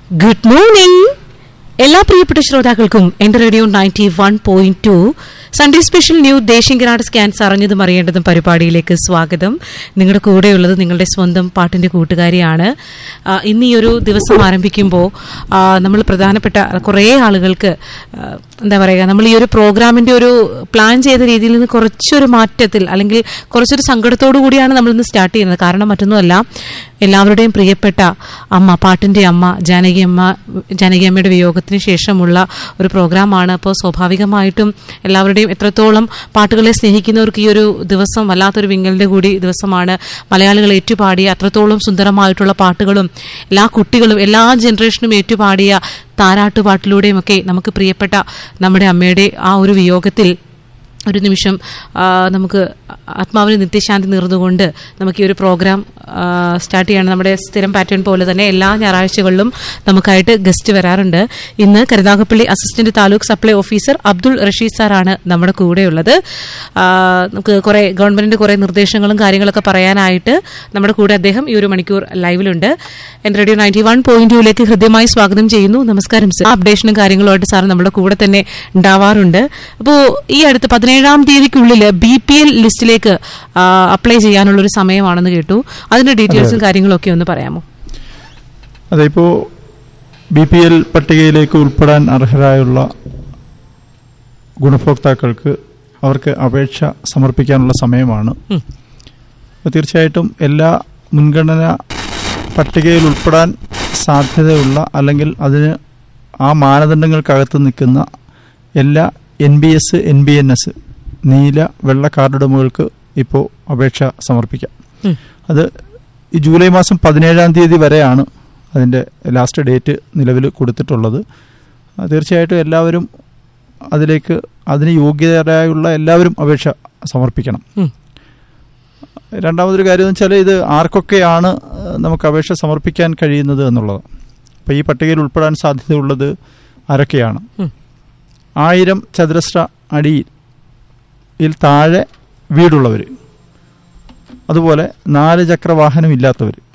Good morning എല്ലാ പ്രിയപ്പെട്ട ശ്രോതാക്കൾക്കും എന്റെ radio ninety one point two Sunday special new Desinganad scans അറിഞ്ഞതും അറിയേണ്ടതും പരിപാടിയിലേക്ക് സ്വാഗതം നിങ്ങളുടെ കൂടെയുള്ളത് നിങ്ങളുടെ സ്വന്തം പാട്ടിന്റെ കൂട്ടുകാരിയാണ് ആ, ഇന്ന് ഈ ഒരു ദിവസം ആരംഭിക്കുമ്പോൾ നമ്മൾ പ്രധാനപ്പെട്ട കുറേ ആളുകൾക്ക് ആ, എന്താ പറയുക നമ്മൾ ഈ ഒരു പ്രോഗ്രാമിന്റെ ഒരു പ്ലാൻ ചെയ്ത രീതിയിൽ നിന്ന് കുറച്ചൊരു മാറ്റത്തിൽ അല്ലെങ്കിൽ കുറച്ചൊരു സങ്കടത്തോടു കൂടിയാണ് നമ്മൾ ഇന്ന് സ്റ്റാർട്ട് ചെയ്യുന്നത് കാരണം മറ്റൊന്നുമല്ല എല്ലാവരുടെയും പ്രിയപ്പെട്ട അമ്മ പാട്ടിന്റെ അമ്മ ജാനകി അമ്മ ജാനകി അമ്മയുടെ വിയോഗത്തിന് ശേഷമുള്ള ഒരു പ്രോഗ്രാമാണ് അപ്പോൾ സ്വാഭാവികമായിട്ടും എല്ലാവരുടെയും എത്രത്തോളം പാട്ടുകളെ സ്നേഹിക്കുന്നവർക്ക് ഈ ഒരു ദിവസം വല്ലാത്തൊരു വിങ്ങലിന്റെ കൂടി ദിവസമാണ് മലയാളികൾ ഏറ്റുപാടിയ അത്രത്തോളം സുന്ദരമായിട്ടുള്ള പാട്ടുകളും എല്ലാ കുട്ടികളും എല്ലാ ജനറേഷനും ഏറ്റുപാടിയ താരാട്ടുപാട്ടിലൂടെയും ഒക്കെ നമുക്ക് പ്രിയപ്പെട്ട നമ്മുടെ അമ്മയുടെ ആ ഒരു വിയോഗത്തിൽ ഒരു നിമിഷം ആ, നമുക്ക് ആത്മാവിന് നിത്യശാന്തി നേർന്നുകൊണ്ട് നമുക്ക് ഈ ഒരു പ്രോഗ്രാം ആ, സ്റ്റാർട്ട് ചെയ്യണം നമ്മുടെ സ്ഥിരം പാറ്റേൺ പോലെ തന്നെ എല്ലാ ഞായറാഴ്ചകളിലും നമുക്കായിട്ട് ഗസ്റ്റ് വരാറുണ്ട് ഇന്ന് Karunagappally assistant taluk supply officer Abdul Rasheed സാറാണ് നമ്മുടെ കൂടെയുള്ളത് ആ, നമുക്ക് കുറെ ഗവൺമെന്റിന്റെ കുറെ നിർദ്ദേശങ്ങളും കാര്യങ്ങളൊക്കെ പറയാനായിട്ട് നമ്മുടെ കൂടെ അദ്ദേഹം ഈ ഒരു മണിക്കൂർ ലൈവിലുണ്ട് എന്റെ റേഡിയോ നയൻറ്റി വൺ പോയിന്റ് ടുവിലേക്ക് ഹൃദ്യമായി സ്വാഗതം ചെയ്യുന്നു നമസ്കാരം സർ അപ്ഡേഷനും കാര്യങ്ങളുമായിട്ട് സാർ നമ്മുടെ കൂടെ തന്നെ ഉണ്ടാവാറുണ്ട് അപ്പോൾ ഈ അടുത്ത് പതിനേഴാം തീയതിക്കുള്ളിൽ ബി പി എൽ ലിസ്റ്റിലേക്ക് അപ്ലൈ ചെയ്യാനുള്ള ഒരു സമയമാണെന്ന് കേട്ടു അതിന്റെ ഡീറ്റെയിൽസും കാര്യങ്ങളൊക്കെ ഒന്ന് പറയാമോ അതെ ഇപ്പോൾ ബി പി എൽ പട്ടികയിലേക്ക് ഉൾപ്പെടാൻ അർഹരായുള്ള ഗുണഭോക്താക്കൾക്ക് അവർക്ക് അപേക്ഷ സമർപ്പിക്കാനുള്ള സമയമാണ് ഉം. അപ്പോൾ തീർച്ചയായിട്ടും എല്ലാ മുൻഗണന പട്ടികയിൽ ഉൾപ്പെടാൻ സാധ്യതയുള്ള അല്ലെങ്കിൽ അതിന് ആ മാനദണ്ഡങ്ങൾക്കകത്ത് നിൽക്കുന്ന എല്ലാ N B S N B N S നീല വെള്ള കാർഡുടമകൾക്ക് ഇപ്പോൾ അപേക്ഷ സമർപ്പിക്കാം ഉം. അത് ഈ ജൂലൈ മാസം പതിനേഴാം തീയതി വരെയാണ് അതിൻ്റെ ലാസ്റ്റ് ഡേറ്റ് നിലവിൽ കൊടുത്തിട്ടുള്ളത് ആ, തീർച്ചയായിട്ടും എല്ലാവരും അതിലേക്ക് അതിന് യോഗ്യതരായുള്ള എല്ലാവരും അപേക്ഷ സമർപ്പിക്കണം ഉം. രണ്ടാമതൊരു കാര്യം എന്ന് വെച്ചാൽ ഇത് ആർക്കൊക്കെയാണ് ആ, നമുക്ക് അപേക്ഷ സമർപ്പിക്കാൻ കഴിയുന്നത് എന്നുള്ളത് അപ്പോൾ ഈ പട്ടികയിൽ ഉൾപ്പെടാൻ സാധ്യതയുള്ളത് ആരൊക്കെയാണ് ഉം. ആയിരം ചതുരശ്ര അടിയിൽ യിൽ താഴെ വീടുള്ളവർ അതുപോലെ നാല് ചക്ര വാഹനം ഇല്ലാത്തവർ